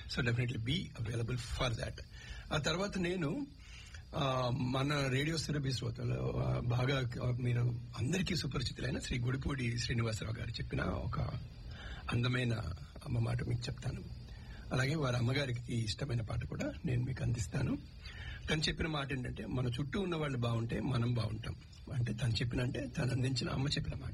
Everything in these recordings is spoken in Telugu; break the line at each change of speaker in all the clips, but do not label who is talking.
so definitely be available for that ఆ తర్వాత నేను ఆ, మన రేడియో సిరబీ శ్రోతలు ఆ, బాగా ఆ, మీరు అందరికీ సుపరిచితులైన శ్రీ గుడిపూడి శ్రీనివాసరావు గారు చెప్పిన ఒక అందమైన అమ్మ మాట మీకు చెప్తాను అలాగే వారి అమ్మగారికి ఇష్టమైన పాట కూడా నేను మీకు అందిస్తాను తను చెప్పిన మాట ఏంటంటే మన చుట్టూ ఉన్న వాళ్ళు బాగుంటే మనం బాగుంటాం అంటే తను చెప్పిన అంటే తను అందించిన అమ్మ చెప్పిన మాట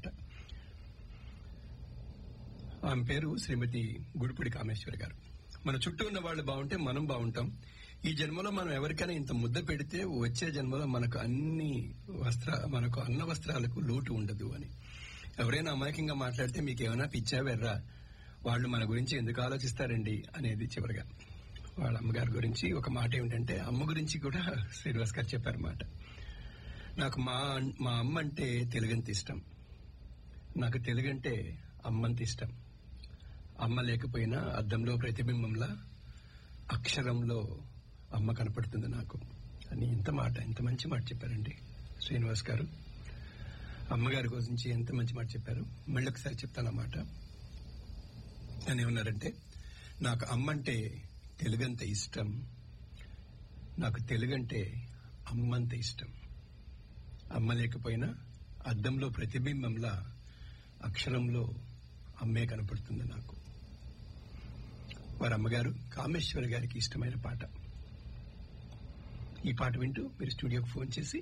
ఆమె పేరు శ్రీమతి గుడిపూడి కామేశ్వరి గారు మన చుట్టూ ఉన్న వాళ్ళు బాగుంటే మనం బాగుంటాం ఈ జన్మలో మనం ఎవరికైనా ఇంత ముద్ద పెడితే వచ్చే జన్మలో మనకు అన్ని వస్త్ర మనకు అన్న వస్త్రాలకు లోటు ఉండదు అని ఎవరైనా అమాయకంగా మాట్లాడితే మీకు ఏమైనా పిచ్చా వెర్రా వాళ్ళు మన గురించి ఎందుకు ఆలోచిస్తారండి అనేది చివరిగా వాళ్ళ అమ్మగారి గురించి ఒక మాట ఏమిటంటే అమ్మ గురించి కూడా శ్రీనివాస్ గారు చెప్పారు మాట నాకు మా మా అమ్మ అంటే తెలుగంత ఇష్టం నాకు తెలుగంటే అమ్మంత ఇష్టం అమ్మ లేకపోయినా అద్దంలో ప్రతిబింబంలా అక్షరంలో అమ్మ కనపడుతుంది నాకు అని ఇంత మాట ఎంత మంచి మాట చెప్పారండి శ్రీనివాస్ గారు అమ్మగారి గురించి ఎంత మంచి మాట చెప్పారు మళ్ళీ ఒకసారి చెప్తాను ఆ మాట అని ఏమన్నారంటే నాకు అమ్మంటే తెలుగంత ఇష్టం నాకు తెలుగంటే అమ్మంత ఇష్టం అమ్మ లేకపోయినా అద్దంలో ప్రతిబింబంలా అక్షరంలో అమ్మే కనపడుతుంది నాకు వారి అమ్మగారు కామేశ్వరి గారికి ఇష్టమైన పాట ఈ పాట వింటూ మీరు స్టూడియోకి ఫోన్ చేసి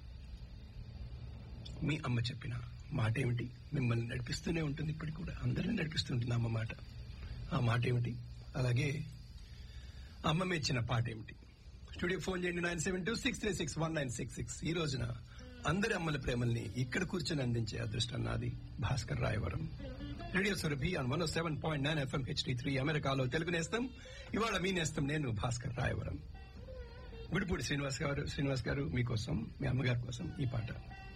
మీ అమ్మ చెప్పిన మాట ఏమిటి మిమ్మల్ని నడిపిస్తూనే ఉంటుంది ఇప్పటికి కూడా అందరినీ నడిపిస్తుంటుంది అమ్మ మాట ఆ మాట ఏమిటి అలాగే అమ్మ మెచ్చిన పాట ఏమిటి స్టూడియో ఫోన్ చేయండి nine seven two six three six one nine six six ఈ రోజున అందరి అమ్మల ప్రేమల్ని ఇక్కడ కూర్చొని అందించే అదృష్టం నాది Bhaskar Rayavaram radio Surabhi on one seven point nine FM HD three అమెరికాలో తెలుగు నేస్తం ఇవాళ మీ నేస్తం నేను భాస్కర్ రాయవరం గుడిపూడి శ్రీనివాస్ గారు శ్రీనివాస్ గారు మీకోసం మీ అమ్మగారి కోసం ఈ పాట